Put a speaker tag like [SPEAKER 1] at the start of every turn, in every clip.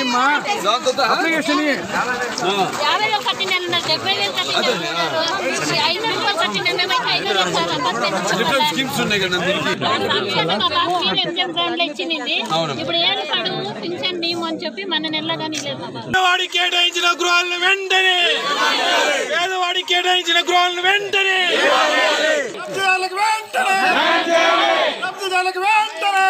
[SPEAKER 1] అమ్మా అప్లికేషన్ ఇయ్యి.
[SPEAKER 2] యాభై వేలు కట్టిన వాళ్ళు ఉన్నారు, డెబ్బై వేలు కట్టిన వాళ్ళు ఉన్నారు. ఐదు రూపాయలు కట్టిన మేమైతే ఐదు వేలు ఇస్తాం. అంతా
[SPEAKER 3] డిఫరెంట్ స్కీమ్స్ ఉన్నాయి కదా దీనికి
[SPEAKER 2] సంక్షేమంగా లాస్ట్ ఇయర్ ఎగ్జామ్ గ్రౌండ్ లో ఇచ్చింది ఇప్పుడు ఏడు పడువు పింఛన్ మేము అని చెప్పి మన నెలలో కానీ లేదు
[SPEAKER 4] పేదవాడికి కేటాయించిన గృహాలను వెంటనే పేదవాడికి కేటాయించిన గృహాలను వెంటనే లబ్ధిదారులకు వెంటనే లబ్ధిదారులకు వెంటనే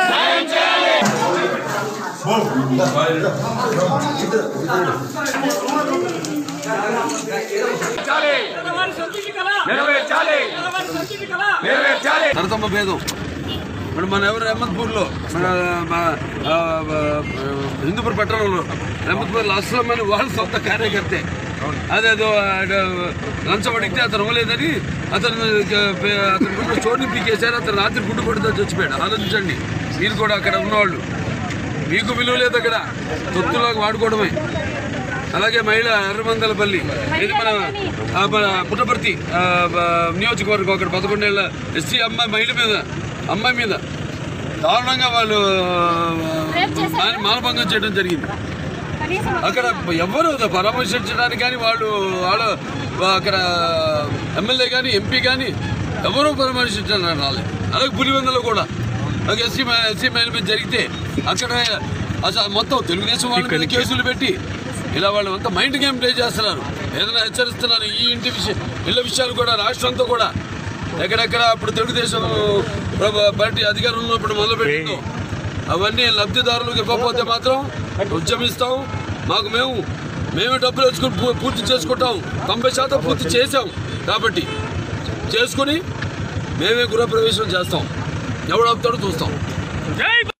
[SPEAKER 3] నరతమ్మ భేదం ఇప్పుడు మన ఎవరు అహ్మద్పూర్లో మన మన, ఆ, ఆ, హిందూపూర్ పట్టణంలో అహ్మద్పూర్ అస్లం అని వాళ్ళ సొంత కార్యకర్తే అదేదో ఆడ లంచం అడిగితే అతను ఇవ్వలేదని అతను అతని గుండె చోటుని పీకేశారు అతను రాత్రి గుడ్డు కొడుతూ చచ్చిపోయాడు ఆలోచించండి మీరు కూడా అక్కడ ఉన్నవాళ్ళు మీకు విలువ లేదు అక్కడ తొత్తులాగా వాడుకోవడమే అలాగే మహిళ ఎర్రమందలపల్లి ఇది మన ఆ, మన పుట్టపర్తి ఆ, బ- నియోజకవర్గం అక్కడ పదకొండేళ్ల ఎస్సీ అమ్మాయి మహిళ మీద అమ్మాయి మీద దారుణంగా వాళ్ళు మాన- మానభంగం చేయడం జరిగింది అక్కడ ఎవరు పరామర్శించడానికి కానీ వాళ్ళు వాళ్ళు అక్కడ ఎమ్మెల్యే కానీ ఎంపీ కానీ ఎవరూ పరామర్శించడానికి రాలేదు అలాగే పులివెందులో కూడా అలాగే ఎస్సీ మ- ఎస్సీ మహిళ మీద జరిగితే అక్కడ అసలు మొత్తం తెలుగుదేశం వాళ్ళ మీద కేసులు పెట్టి ఇలా వాళ్ళు అంతా మైండ్ గేమ్ ప్లే చేస్తున్నారు ఏదైనా హెచ్చరిస్తున్నారు ఈ ఇంటి విషయం ఇళ్ళ విషయాలు కూడా రాష్ట్రంతో కూడా ఎక్కడెక్కడ అప్పుడు తెలుగుదేశం ప్రభ- పార్టీ అధికారంలో ఇప్పుడు మొదలుపెట్టిందో అవన్నీ లబ్ధిదారులకు ఇవ్వకపోతే మాత్రం ఉద్యమిస్తాం మాకు మేము మేమే డబ్బులు వచ్చుకుని పూ- పూర్తి చేసుకుంటాం తొంభై శాతం పూర్తి చేసాం కాబట్టి చేసుకుని మేమే గృహప్రవేశం చేస్తాం ఎవడు ఆపుతాడో చూస్తాం